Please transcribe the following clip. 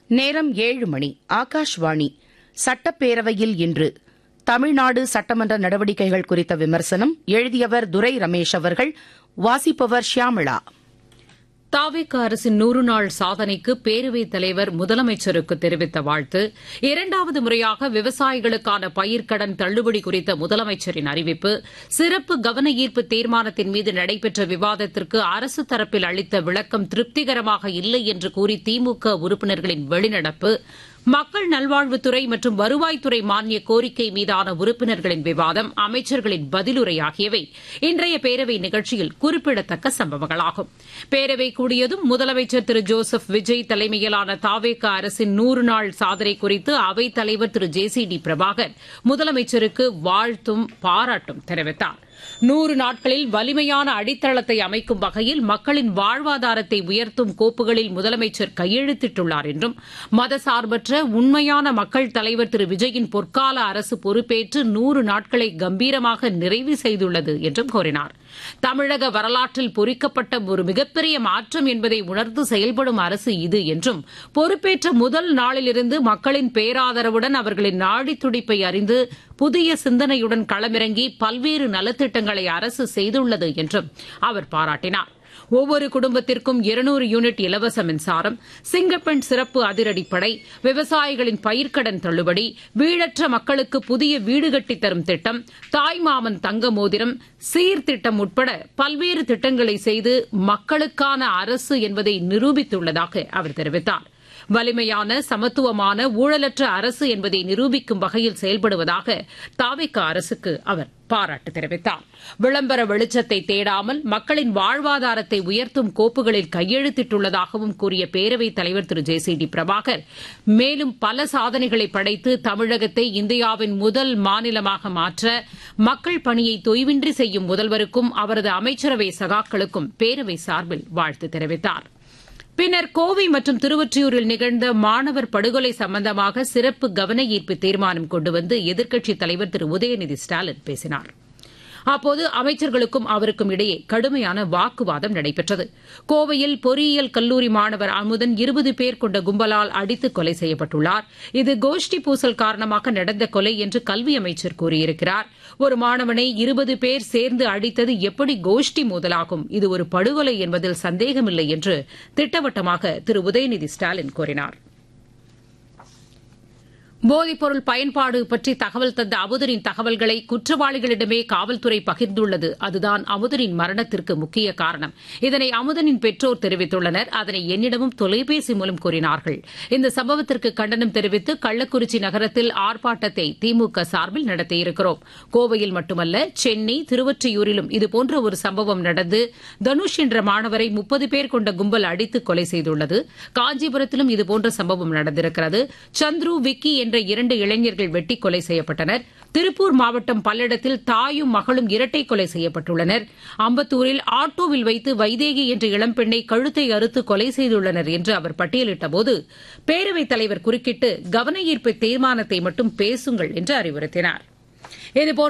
நேரம் ஏழு மணி ஆகாஷ்வாணி சட்டப்பேரவையில் இன்று தமிழ்நாடு சட்டமன்ற நடவடிக்கைகள் குறித்த விமர்சனம் எழுதியவர் துரை ரமேஷ் அவர்கள் வாசிப்பவர் ஷியாமிளா தாவேக அரசின் நூறு நாள் சாதனைக்கு பேரவைத் தலைவர் முதலமைச்சருக்கு தெரிவித்த வாழ்த்து இரண்டாவது முறையாக விவசாயிகளுக்கான பயிர்க்கடன் தள்ளுபடி குறித்த முதலமைச்சரின் அறிவிப்பு சிறப்பு கவன ஈர்ப்பு தீர்மானத்தின் மீது நடைபெற்ற விவாதத்திற்கு அரசு தரப்பில் அளித்த விளக்கம் திருப்திகரமாக இல்லை என்று கூறி திமுக உறுப்பினர்களின் வெளிநடப்பு மக்கள் நல்வாழ்வுத்துறை மற்றும் வருவாய்த்துறை மானிய கோரிக்கை மீதான உறுப்பினர்களின் விவாதம் அமைச்சர்களின் பதிலுரை ஆகியவை இன்றைய பேரவை நிகழ்ச்சியில் குறிப்பிடத்தக்க சம்பவங்களாகும் பேரவை கூடியதும் முதலமைச்சர் திரு ஜோசப் விஜய் தலைமையிலான தாவேக அரசின் நூறு நாள் சாதனை குறித்து அவைத் தலைவர் திரு ஜே சி டி பிரபாகர் முதலமைச்சருக்கு வாழ்த்தும் பாராட்டும் தெரிவித்தார் நூறு நாட்களில் வலிமையான அடித்தளத்தை அமைக்கும் வகையில் மக்களின் வாழ்வாதாரத்தை உயர்த்தும் கோப்புகளில் முதலமைச்சர் கையெழுத்திட்டுள்ளார் என்றும் மதசார்பற்ற உண்மையான மக்கள் தலைவர் திரு விஜயின் பொற்கால அரசு பொறுப்பேற்று நூறு நாட்களை கம்பீரமாக நிறைவு செய்துள்ளது என்றும் கூறினார் தமிழக வரலாற்றில் பொறிக்கப்பட்ட ஒரு மிகப்பெரிய மாற்றம் என்பதை உணர்ந்து செயல்படும் அரசு இது என்றும் பொறுப்பேற்ற முதல் நாளிலிருந்து மக்களின் பேராதரவுடன் அவர்களின் நாடி துடிப்பை அறிந்து புதிய சிந்தனையுடன் களமிறங்கி பல்வேறு நலத்திட்டங்களை அரசு செய்துள்ளது என்றும் அவர் பாராட்டினார் ஒவ்வொரு குடும்பத்திற்கும் இருநூறு யூனிட் இலவச மின்சாரம் சிங்கப்பெண் சிறப்பு அதிரடிப்படை விவசாயிகளின் பயிர்க்கடன் தள்ளுபடி வீடற்ற மக்களுக்கு புதிய வீடு கட்டித் தரும் திட்டம் தாய்மாமன் தங்க மோதிரம் சீர்திட்டம் உட்பட பல்வேறு திட்டங்களை செய்து மக்களுக்கான அரசு என்பதை நிரூபித்துள்ளதாக அவர் தெரிவித்தார் வலிமையான சமத்துவமான ஊழலற்ற அரசு என்பதை நிரூபிக்கும் வகையில் செயல்படுவதாக தாவிக அரசுக்கு அவர் பாராட்டு தெரிவித்தார் விளம்பர வெளிச்சத்தை தேடாமல் மக்களின் வாழ்வாதாரத்தை உயர்த்தும் கோப்புகளில் கையெழுத்திட்டுள்ளதாகவும் கூறிய பேரவைத் தலைவர் திரு ஜே சி டி பிரபாகர் மேலும் பல சாதனைகளை படைத்து தமிழகத்தை இந்தியாவின் முதல் மாநிலமாக மாற்ற மக்கள் பணியை தொய்வின்றி செய்யும் முதல்வருக்கும் அவரது அமைச்சரவை சகாக்களுக்கும் பேரவை சார்பில் வாழ்த்து தெரிவித்தார் பின்னர் கோவை மற்றும் திருவொற்றியூரில் நிகழ்ந்த மாணவர் படுகொலை சம்பந்தமாக சிறப்பு கவன ஈர்ப்பு தீர்மானம் கொண்டுவந்து எதிர்க்கட்சித் தலைவர் திரு உதயநிதி ஸ்டாலின் பேசினார் அப்போது அமைச்சர்களுக்கும் அவருக்கும் இடையே கடுமையான வாக்குவாதம் நடைபெற்றது கோவையில் பொறியியல் கல்லூரி மாணவர் அமுதன் இருபது பேர் கொண்ட கும்பலால் அடித்து கொலை செய்யப்பட்டுள்ளார் இது கோஷ்டி பூசல் காரணமாக நடந்த கொலை என்று கல்வி அமைச்சர் கூறியிருக்கிறார் ஒரு மாணவனை இருபது பேர் சேர்ந்து அடித்தது எப்படி கோஷ்டி மோதலாகும் இது ஒரு படுகொலை என்பதில் சந்தேகமில்லை என்று திட்டவட்டமாக திரு உதயநிதி ஸ்டாலின் கூறினார் போதைப்பொருள் பயன்பாடு பற்றி தகவல் தந்த அமுதனின் தகவல்களை குற்றவாளிகளிடமே காவல்துறை பகிர்ந்துள்ளது அதுதான் அமுதனின் மரணத்திற்கு முக்கிய காரணம் இதனை அமுதனின் பெற்றோர் தெரிவித்துள்ளனர் அதனை என்னிடமும் தொலைபேசி மூலம் கூறினார்கள் இந்த சம்பவத்திற்கு கண்டனம் தெரிவித்து கள்ளக்குறிச்சி நகரத்தில் ஆர்ப்பாட்டத்தை திமுக சார்பில் நடத்தியிருக்கிறோம் கோவையில் மட்டுமல்ல சென்னை திருவொற்றியூரிலும் இதுபோன்ற ஒரு சம்பவம் நடந்து தனுஷ் என்ற மாணவரை முப்பது பேர் கொண்ட கும்பல் அடித்து கொலை செய்துள்ளது காஞ்சிபுரத்திலும் இதுபோன்ற சம்பவம் நடந்திருக்கிறது சந்துரு விக்கி என்ற இரண்டு இளைஞர்கள் வெட்டி கொலை செய்யப்பட்டனர் திருப்பூர் மாவட்டம் பல்லடத்தில் தாயும் மகளும் இரட்டை கொலை செய்யப்பட்டுள்ளனர் அம்பத்தூரில் ஆட்டோவில் வைத்து வைதேகி என்ற இளம்பெண்ணை கழுத்தை அறுத்து கொலை செய்துள்ளனர் என்று அவர் பட்டியலிட்டபோது பேரவைத் தலைவர் குறுக்கிட்டு கவன ஈர்ப்பு தீர்மானத்தை மட்டும் பேசுங்கள் என்று அறிவுறுத்தினார் இதுபோன்ற